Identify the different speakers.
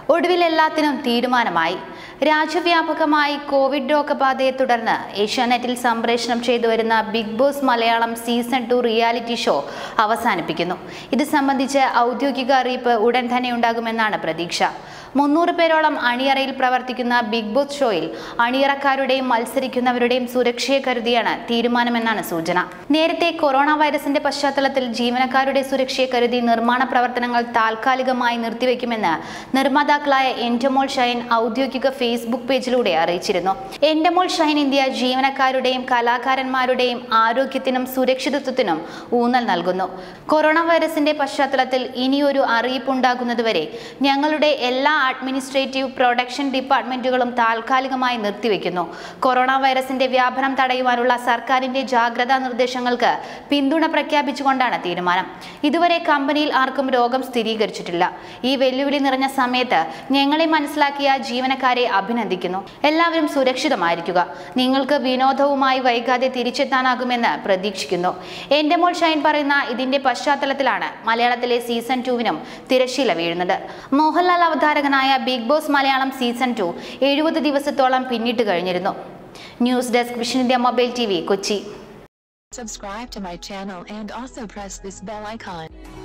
Speaker 1: ഒടുവിൽ എല്ലാത്തിനും തീരുമാനമായി രാജ്യവ്യാപകമായി കോവിഡ് രോഗബാധയെ തുടർന്ന് ഏഷ്യാനെറ്റിൽ സംപ്രേഷണം ചെയ്തു വരുന്ന Bigg Boss Malayalam season two reality show അവസാനിപ്പിക്കുന്നു ഇത് സംബന്ധിച്ച് ഔദ്യോഗിക അറിയിപ്പ് ഉടൻ തന്നെ ഉണ്ടാകുമെന്നാണ് പ്രതീക്ഷ മുന്നൂറ് പേരോളം അണിയറയിൽ പ്രവർത്തിക്കുന്ന ബിഗ് ബോസ് ഷോയിൽ അണിയറക്കാരുടെയും മത്സരിക്കുന്നവരുടെയും സുരക്ഷയെ കരുതിയാണ് തീരുമാനമെന്നാണ് സൂചന നേരത്തെ കൊറോണ വൈറസിന്റെ പശ്ചാത്തലത്തിൽ ജീവനക്കാരുടെ സുരക്ഷയെ കരുതി നിർമ്മാണ പ്രവർത്തനങ്ങൾ താൽക്കാലികമായി നിർത്തിവെക്കുമെന്ന് നിർമ്മാതാക്കളായ എൻഡമോൾ ഷൈൻ ഔദ്യോഗിക ഫേസ്ബുക്ക് പേജിലൂടെ അറിയിച്ചിരുന്നു എൻഡമോൾ ഷൈൻ ഇന്ത്യ ജീവനക്കാരുടെയും കലാകാരന്മാരുടെയും ആരോഗ്യത്തിനും സുരക്ഷിതത്വത്തിനും ഊന്നൽ നൽകുന്നു കൊറോണ വൈറസിന്റെ പശ്ചാത്തലത്തിൽ ഇനിയൊരു അറിയിപ്പുണ്ടാകുന്നതുവരെ ഞങ്ങളുടെ എല്ലാ അഡ്മിനിസ്ട്രേറ്റീവ് പ്രൊഡക്ഷൻ ഡിപ്പാർട്ട്മെന്റുകളും താൽക്കാലികമായി നിർത്തിവെക്കുന്നു കൊറോണ വൈറസിന്റെ വ്യാപനം തടയുവാനുള്ള സർക്കാരിന്റെ ജാഗ്രതാ നിർദ്ദേശങ്ങൾക്ക് പിന്തുണ പ്രഖ്യാപിച്ചുകൊണ്ടാണ് തീരുമാനം ഇതുവരെ കമ്പനിയിൽ ആർക്കും രോഗം സ്ഥിരീകരിച്ചിട്ടില്ല ഈ വെല്ലുവിളി നിറഞ്ഞ സമയത്ത് ഞങ്ങളെ മനസ്സിലാക്കിയ ജീവനക്കാരെ അഭിനന്ദിക്കുന്നു എല്ലാവരും സുരക്ഷിതമായിരിക്കുക നിങ്ങൾക്ക് വിനോദവുമായി വൈകാതെ തിരിച്ചെത്താനാകുമെന്ന് പ്രതീക്ഷിക്കുന്നു എന്റെ മോൾ ഷൈൻ പറയുന്ന ഇതിന്റെ പശ്ചാത്തലത്തിലാണ് മലയാളത്തിലെ സീസൺ ടുവിനും തിരശ്ശീല വീഴുന്നത് മോഹൻലാൽ അവതാരകനായ Bigg Boss Malayalam season two എഴുപത് ദിവസത്തോളം പിന്നിട്ട് കഴിഞ്ഞിരുന്നു news desk vision India mobile T Kochi
Speaker 2: Subscribe to my channel and also press this bell icon.